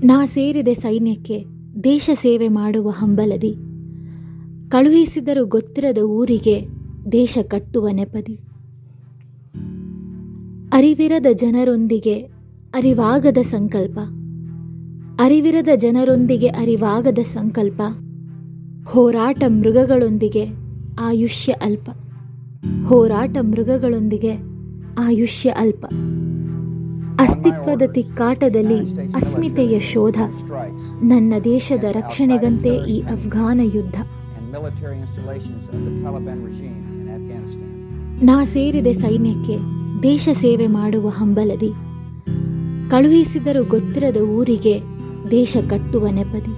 ನಾ ಸೇರಿದೆ ಸೈನ್ಯಕ್ಕೆ ದೇಶ ಸೇವೆ ಮಾಡುವ ಹಂಬಲದಿ ಕಳುಹಿಸಿದರು ಗೊತ್ತಿರದ ಊರಿಗೆ ದೇಶ ಕಟ್ಟುವ ನೆಪದಿ ಅರಿವಿರದ ಜನರೊಂದಿಗೆ ಅರಿವಾಗದ ಸಂಕಲ್ಪ ಅರಿವಿರದ ಜನರೊಂದಿಗೆ ಅರಿವಾಗದ ಸಂಕಲ್ಪ ಹೋರಾಟ ಮೃಗಗಳೊಂದಿಗೆ ಆಯುಷ್ಯ ಅಲ್ಪ ಹೋರಾಟ ಮೃಗಗಳೊಂದಿಗೆ ಆಯುಷ್ಯ ಅಲ್ಪ ಅಸ್ತಿತ್ವದ ತಿಕ್ಕಾಟದಲ್ಲಿ ಅಸ್ಮಿತೆಯ ಶೋಧ ನನ್ನ ದೇಶದ ರಕ್ಷಣೆಗಂತೆ ಈ ಅಫ್ಘಾನ ಯುದ್ಧ and military installations of the Taliban regime in Afghanistan. ನಾ ಸೇರಿದೆ ಸೈನ್ಯಕ್ಕೆ ದೇಶ ಸೇವೆ ಮಾಡುವ ಹಂಬಲದಿ ಕಳುಹಿಸಿದರು ಗೊತ್ತಿರದ ಊರಿಗೆ ದೇಶ ಕಟ್ಟುವ ನೆಪದಿ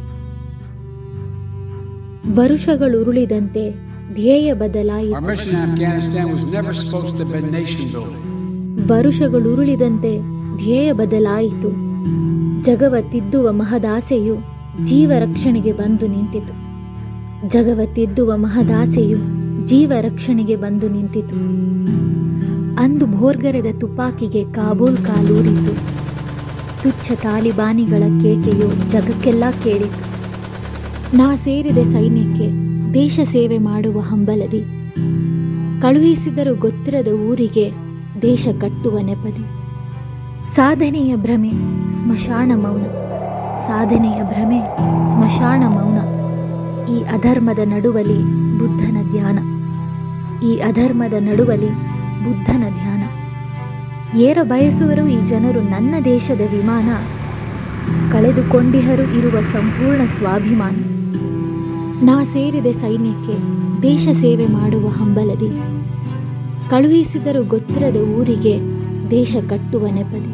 ವರುಷಗಳುರುಳಿದಂತೆ ಧ್ಯೇಯ Our ಬದಲಾಯಿತು mission in Afghanistan was never supposed to have been nation building. ವರುಷಗಳುರುಳಿದಂತೆ ಧ್ಯೇಯ ಬದಲಾಯಿತು ಜಗವ ತಿದ್ದುವ ಮಹದಾಸೆಯು ಜೀವ ರಕ್ಷಣೆಗೆ ಬಂದು ನಿಂತಿತು ಜಗವ ತಿದ್ದುವ ಮಹದಾಸೆಯು ಜೀವ ರಕ್ಷಣೆಗೆ ಬಂದು ನಿಂತಿತು ಅಂದು ಭೋರ್ಗರೆದ ತುಪಾಕಿಗೆ ಕಾಬೂಲ್ ಕಾಲೂರಿತು ತುಚ್ಛ ತಾಲಿಬಾನಿಗಳ ಕೇಕೆಯು ಜಗಕ್ಕೆಲ್ಲ ಕೇಳಿತು ನಾ ಸೇರಿದೆ ಸೈನ್ಯಕ್ಕೆ ದೇಶ ಸೇವೆ ಮಾಡುವ ಹಂಬಲದಿ ಕಳುಹಿಸಿದರು ಗೊತ್ತಿರದ ಊರಿಗೆ ದೇಶ ಕಟ್ಟುವ ನೆಪದಿ ಸಾಧನೆಯ ಭ್ರಮೆ ಸ್ಮಶಾನ ಮೌನ ಸಾಧನೆಯ ಭ್ರಮೆ ಸ್ಮಶಾನ ಮೌನ ಈ ಅಧರ್ಮದ ನಡುವಲಿ ಬುದ್ಧನ ಧ್ಯಾನ ಈ ಅಧರ್ಮದ ನಡುವಲಿ ಬುದ್ಧನ ಧ್ಯಾನ ಏರ ಬಯಸುವರು ಈ ಜನರು ನನ್ನ ದೇಶದ ವಿಮಾನ ಕಳೆದುಕೊಂಡಿಹರು ಇರುವ ಸಂಪೂರ್ಣ ಸ್ವಾಭಿಮಾನ ನಾ ಸೇರಿದೆ ಸೈನ್ಯಕ್ಕೆ ದೇಶ ಸೇವೆ ಮಾಡುವ ಹಂಬಲದಿ ಕಳುಹಿಸಿದರು ಗೊತ್ತಿರದ ಊರಿಗೆ ದೇಶ ಕಟ್ಟುವ ನೆಪದಿ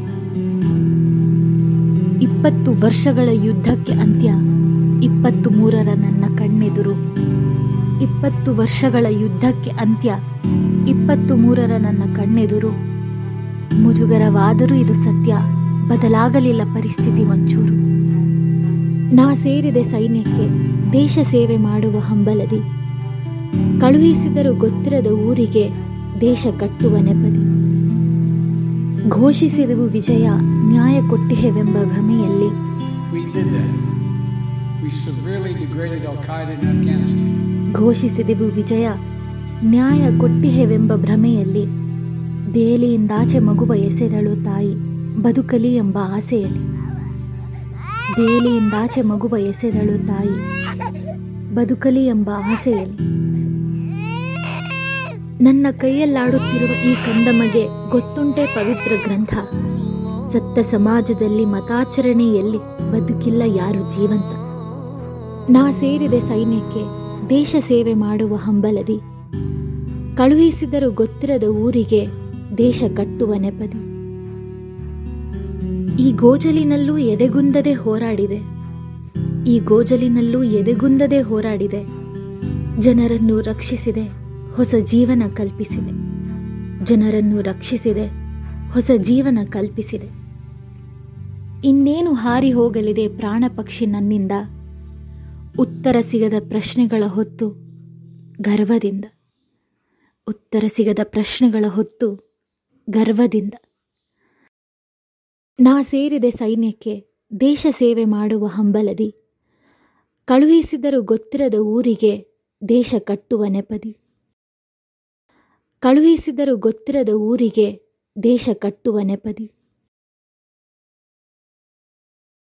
ಇಪ್ಪತ್ತು ವರ್ಷಗಳ ಯುದ್ಧಕ್ಕೆ ಅಂತ್ಯ ಇಪ್ಪತ್ತು ಮೂರರ ನನ್ನ ಕಣ್ಣೆದುರು ಇಪ್ಪತ್ತು ವರ್ಷಗಳ ಯುದ್ಧಕ್ಕೆ ಅಂತ್ಯ ಇಪ್ಪತ್ತು ಮೂರರ ನನ್ನ ಕಣ್ಣೆದುರು ಮುಜುಗರವಾದರೂ ಇದು ಸತ್ಯ ಬದಲಾಗಲಿಲ್ಲ ಪರಿಸ್ಥಿತಿ ಒಂಚೂರು ನಾ ಸೇರಿದೆ ಸೈನ್ಯಕ್ಕೆ ದೇಶ ಸೇವೆ ಮಾಡುವ ಹಂಬಲದಿ ಕಳುಹಿಸಿದರು ಗೊತ್ತಿರದ ಊರಿಗೆ ದೇಶ ಕಟ್ಟುವ ನೆಪದಿ ಘೋಷಿಸಿದವು ವಿಜಯ ನ್ಯಾಯ ಕೊಟ್ಟಿಹೆವೆಂಬ ಭ್ರಮೆಯಲ್ಲಿ We did that. We severely degraded Al Qaeda in Afghanistan. ಘೋಷಿಸಿದೆವು ವಿಜಯ ನ್ಯಾಯ ಕೊಟ್ಟಿಹೆವೆಂಬ ಭ್ರಮೆಯಲ್ಲಿ ಬೇಲಿಯಿಂದಾಚೆ ಮಗುವ ಎಸೆದಳು ತಾಯಿ ಬದುಕಲಿ ಎಂಬ ಆಸೆಯಲ್ಲಿ ಬೇಲಿಯಿಂದಾಚೆ ಮಗುವ ಎಸೆದಳು ತಾಯಿ ಬದುಕಲಿ ಎಂಬ ಆಸೆಯಲ್ಲಿ ನನ್ನ ಕೈಯಲ್ಲಾಡುತ್ತಿರುವ ಈ ಕಂದಮಗೆ ಗೊತ್ತುಂಟೆ ಪವಿತ್ರ ಗ್ರಂಥ ಸತ್ತ ಸಮಾಜದಲ್ಲಿ ಮತಾಚರಣೆಯಲ್ಲಿ ಬದುಕಿಲ್ಲ ಯಾರು ಜೀವಂತ ನಾ ಸೇರಿದೆ ಸೈನ್ಯಕ್ಕೆ ದೇಶ ಸೇವೆ ಮಾಡುವ ಹಂಬಲದಿ ಕಳುಹಿಸಿದರು ಗೊತ್ತಿರದ ಊರಿಗೆ ದೇಶ ಕಟ್ಟುವ ನೆಪದಿ ಈ ಗೋಜಲಿನಲ್ಲೂ ಎದೆಗುಂದದೆ ಹೋರಾಡಿದೆ ಈ ಗೋಜಲಿನಲ್ಲೂ ಎದೆಗುಂದದೆ ಹೋರಾಡಿದೆ ಜನರನ್ನು ರಕ್ಷಿಸಿದೆ ಹೊಸ ಜೀವನ ಕಲ್ಪಿಸಿದೆ ಜನರನ್ನು ರಕ್ಷಿಸಿದೆ ಹೊಸ ಜೀವನ ಕಲ್ಪಿಸಿದೆ ಇನ್ನೇನು ಹಾರಿ ಹೋಗಲಿದೆ ಪ್ರಾಣ ಪಕ್ಷಿ ನನ್ನಿಂದ ಉತ್ತರ ಸಿಗದ ಪ್ರಶ್ನೆಗಳ ಹೊತ್ತು ಗರ್ವದಿಂದ ಉತ್ತರ ಸಿಗದ ಪ್ರಶ್ನೆಗಳ ಹೊತ್ತು ಗರ್ವದಿಂದ ನಾ ಸೇರಿದೆ ಸೈನ್ಯಕ್ಕೆ ದೇಶ ಸೇವೆ ಮಾಡುವ ಹಂಬಲದಿ ಕಳುಹಿಸಿದರು ಗೊತ್ತಿರದ ಊರಿಗೆ ದೇಶ ಕಟ್ಟುವ ನೆಪದಿ ಕಳುಹಿಸಿದರು ಗೊತ್ತಿರದ ಊರಿಗೆ ದೇಶ ಕಟ್ಟುವ ನೆಪದಿ